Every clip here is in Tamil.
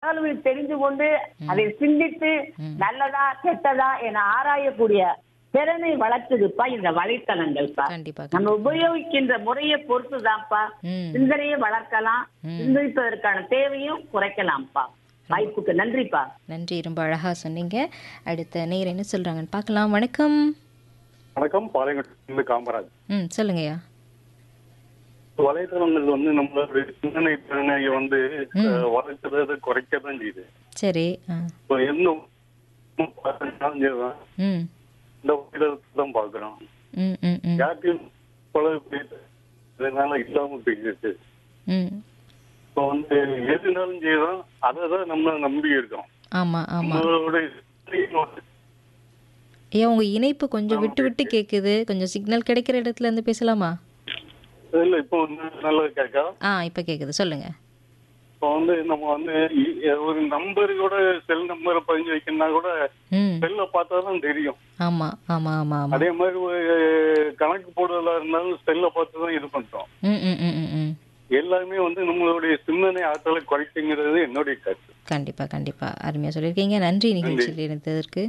தகவல்களை தெரிந்து கொண்டு அதை சிந்தித்து நல்லதா கெட்டதா என ஆராயக்கூடிய திறனை வளர்த்துதுப்பா இந்த வலைத்தளங்கள்ப்பா கண்டிப்பா நம்ம உபயோகிக்கின்ற முறையை பொறுத்துதான்ப்பா ம் சிந்தனையை வளர்க்கலாம் சிந்திப்பதற்கான தேவையும் குறைக்கலாம்ப்பா வாய்ப்புக்கு நன்றிப்பா நன்றி ரொம்ப அழகா சொன்னீங்க அடுத்த நேர் என்ன சொல்றாங்கன்னு பார்க்கலாம் வணக்கம் வணக்கம் பாளையங்கோட்டிலிருந்து காமராஜ் ம் சொல்லுங்கய்யா வலைத்தளங்கள் வந்து நம்மளுடைய சிந்தனை திறனையை வந்து அஹ், வளர்க்கறத குறைக்க தான் செய்யுது சரி ஆ இப்போ எந்த பார்த்தாலும் சரிதான், ம் இந்த வலைத்தளத்தை தான் பாக்குறோம் ம் ம் ம் யார்ட்டையும் பழக இதனால இல்லாம போயிடுச்சு ம் இப்போ வந்து எதுனாலும் செய்யறோம் அதை தான் நம்ம நம்பி இருக்கோம் ஆமா ஆமா நம்மளோட சிந்தனையும் வந்து ஐயா உங்க இணைப்பு கொஞ்சம் விட்டு விட்டு கேக்குது கொஞ்சம் சிக்னல் கிடைக்கிற இடத்துல இருந்து பேசலாமா இல்ல இப்போ வந்து நல்லா கேட்கா ஆ இப்போ கேக்குது சொல்லுங்க இப்போ வந்து நம்ம வந்து இ- ஒரு நம்பர் கூட செல் நம்பரை பதிஞ்சு வைக்கணும்னா கூட ம் செல்ல பார்த்தா தான் தெரியும் ஆமா ஆமா ஆமா ஆமா அதே மாதிரி ஒரு கணக்கு போடுறதா இருந்தாலும் செல்ல பார்த்து தான் இது பண்றோம் ம் ம் ம் ம் ம் எல்லாமே வந்து நம்மளுடைய சிந்தனை ஆற்றலை குறைக்குங்கிறது என்னுடைய கருத்து கண்டிப்பா கண்டிப்பா அருமையா சொல்லியிருக்கீங்க நன்றி நிகழ்ச்சியில் இருந்ததற்கு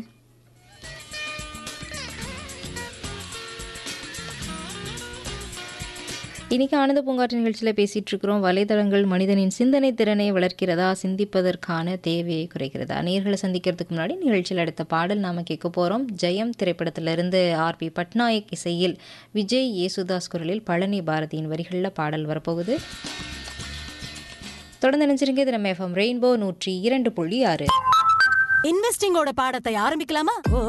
இன்னைக்கு ஆனந்த பூங்காற்று நிகழ்ச்சியில் பேசிட்டு இருக்கிறோம் வலைதளங்கள் மனிதனின் சிந்தனை திறனை வளர்க்கிறதா சிந்திப்பதற்கான தேவையை குறைக்கிறதா நேர்களை சந்திக்கிறதுக்கு முன்னாடி நிகழ்ச்சியில் அடுத்த பாடல் நாம கேட்க போறோம் ஜெயம் திரைப்படத்திலிருந்து ஆர் பி பட்நாயக் இசையில் விஜய் யேசுதாஸ் குரலில் பழனி பாரதியின் வரிகளில் பாடல் வரப்போகுது தொடர்ந்து நினைச்சிருங்க இது நம்ம எஃப்எம் ரெயின்போ நூற்றி இரண்டு புள்ளி ஆறு இன்வெஸ்டிங்கோட பாடத்தை ஆரம்பிக்கலாமா ஓ